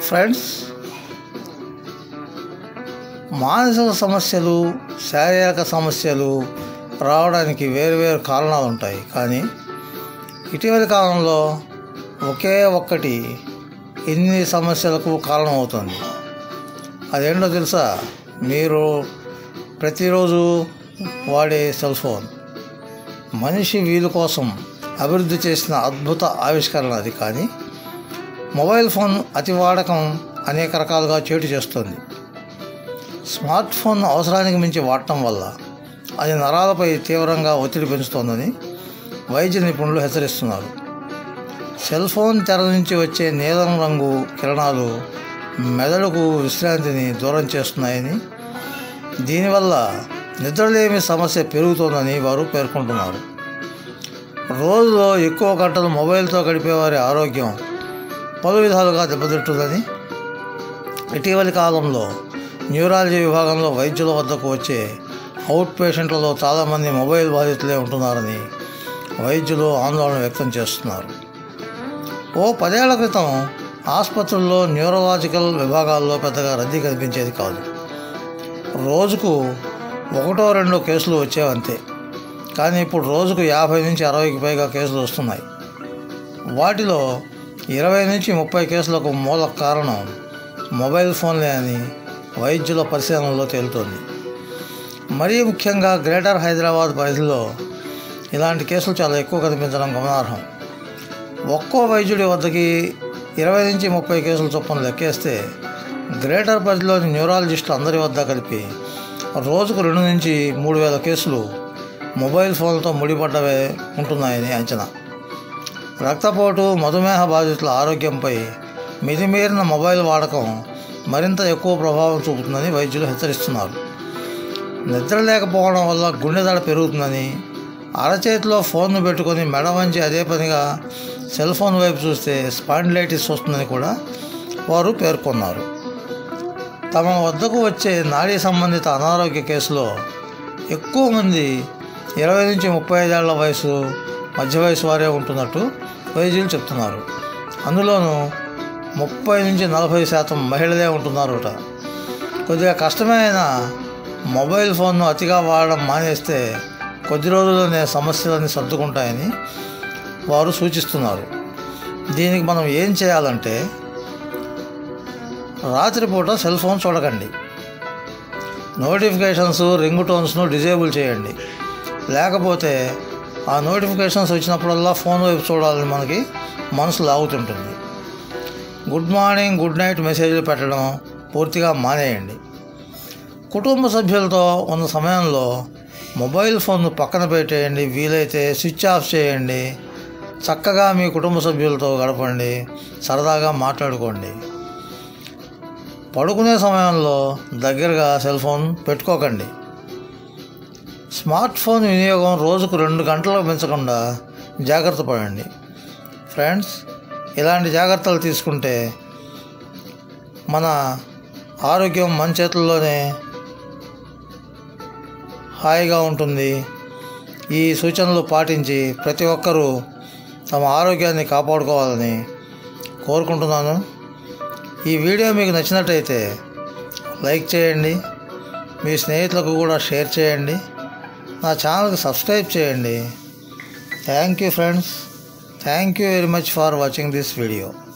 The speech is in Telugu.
ఫ్రెండ్స్ మానసిక సమస్యలు శారీరక సమస్యలు రావడానికి వేరువేరు కారణాలు ఉంటాయి కానీ ఇటీవలి కాలంలో ఒకే ఒక్కటి ఇన్ని సమస్యలకు కారణమవుతుంది అదేంటో తెలుసా మీరు ప్రతిరోజు వాడే సెల్ ఫోన్ మనిషి వీలు కోసం అభివృద్ధి చేసిన అద్భుత ఆవిష్కరణ అది కానీ మొబైల్ ఫోన్ అతి వాడకం అనేక రకాలుగా చేటు చేస్తుంది స్మార్ట్ ఫోన్ అవసరానికి మించి వాడటం వల్ల అది నరాలపై తీవ్రంగా ఒత్తిడి పెంచుతోందని వైద్య నిపుణులు హెచ్చరిస్తున్నారు సెల్ ఫోన్ తెర నుంచి వచ్చే నీలం రంగు కిరణాలు మెదడుకు విశ్రాంతిని దూరం చేస్తున్నాయని దీనివల్ల నిద్రలేమి సమస్య పెరుగుతోందని వారు పేర్కొంటున్నారు రోజులో ఎక్కువ గంటలు మొబైల్తో గడిపే వారి ఆరోగ్యం పలు విధాలుగా దెబ్బతింటుందని ఇటీవలి కాలంలో న్యూరాలజీ విభాగంలో వైద్యుల వద్దకు వచ్చే అవుట్ పేషెంట్లలో చాలామంది మొబైల్ బాధితులే ఉంటున్నారని వైద్యులు ఆందోళన వ్యక్తం చేస్తున్నారు ఓ పదేళ్ల క్రితం ఆసుపత్రుల్లో న్యూరలాజికల్ విభాగాల్లో పెద్దగా రద్దీ కనిపించేది కాదు రోజుకు ఒకటో రెండో కేసులు వచ్చేవంతే కానీ ఇప్పుడు రోజుకు యాభై నుంచి అరవైకి పైగా కేసులు వస్తున్నాయి వాటిలో ఇరవై నుంచి ముప్పై కేసులకు మూల కారణం మొబైల్ ఫోన్లే అని వైద్యుల పరిశీలనలో తేలుతోంది మరీ ముఖ్యంగా గ్రేటర్ హైదరాబాద్ పరిధిలో ఇలాంటి కేసులు చాలా ఎక్కువ కనిపించడం గమనార్హం ఒక్కో వైద్యుడి వద్దకి ఇరవై నుంచి ముప్పై కేసులు చొప్పున లెక్కేస్తే గ్రేటర్ పరిధిలోని న్యూరాలజిస్టులు అందరి వద్ద కలిపి రోజుకు రెండు నుంచి మూడు వేల కేసులు మొబైల్ ఫోన్లతో ముడిపడ్డవే ఉంటున్నాయని అంచనా రక్తపోటు మధుమేహ బాధితుల ఆరోగ్యంపై మితిమీరిన మొబైల్ వాడకం మరింత ఎక్కువ ప్రభావం చూపుతుందని వైద్యులు హెచ్చరిస్తున్నారు నిద్ర లేకపోవడం వల్ల గుండె దడ పెరుగుతుందని అరచేతిలో ఫోన్ను పెట్టుకొని మెడ వంచి అదే పనిగా సెల్ ఫోన్ వైపు చూస్తే స్పాండిలైటిస్ వస్తుందని కూడా వారు పేర్కొన్నారు తమ వద్దకు వచ్చే నాడీ సంబంధిత అనారోగ్య కేసులో ఎక్కువ మంది ఇరవై నుంచి ముప్పై ఐదేళ్ల వయసు మధ్య వయసు వారే ఉంటున్నట్టు వైద్యులు చెప్తున్నారు అందులోనూ ముప్పై నుంచి నలభై శాతం మహిళలే ఉంటున్నారట కొద్దిగా కష్టమే అయినా మొబైల్ ఫోన్ను అతిగా వాడడం మానేస్తే కొద్ది రోజుల్లోనే సమస్యలన్నీ సర్దుకుంటాయని వారు సూచిస్తున్నారు దీనికి మనం ఏం చేయాలంటే రాత్రిపూట సెల్ ఫోన్ చూడకండి నోటిఫికేషన్స్ రింగ్ టోన్స్ను డిజేబుల్ చేయండి లేకపోతే ఆ నోటిఫికేషన్స్ వచ్చినప్పుడల్లా ఫోన్ వైపు చూడాలని మనకి మనసు లాగుతుంటుంది గుడ్ మార్నింగ్ గుడ్ నైట్ మెసేజ్లు పెట్టడం పూర్తిగా మానేయండి కుటుంబ సభ్యులతో ఉన్న సమయంలో మొబైల్ ఫోన్ను పక్కన పెట్టేయండి వీలైతే స్విచ్ ఆఫ్ చేయండి చక్కగా మీ కుటుంబ సభ్యులతో గడపండి సరదాగా మాట్లాడుకోండి పడుకునే సమయంలో దగ్గరగా సెల్ ఫోన్ పెట్టుకోకండి స్మార్ట్ ఫోన్ వినియోగం రోజుకు రెండు గంటలకు పెంచకుండా జాగ్రత్త పడండి ఫ్రెండ్స్ ఇలాంటి జాగ్రత్తలు తీసుకుంటే మన ఆరోగ్యం మన చేతుల్లోనే హాయిగా ఉంటుంది ఈ సూచనలు పాటించి ప్రతి ఒక్కరూ తమ ఆరోగ్యాన్ని కాపాడుకోవాలని కోరుకుంటున్నాను ఈ వీడియో మీకు నచ్చినట్టయితే లైక్ చేయండి మీ స్నేహితులకు కూడా షేర్ చేయండి నా ఛానల్కి సబ్స్క్రైబ్ చేయండి thank you friends thank you very much for watching this video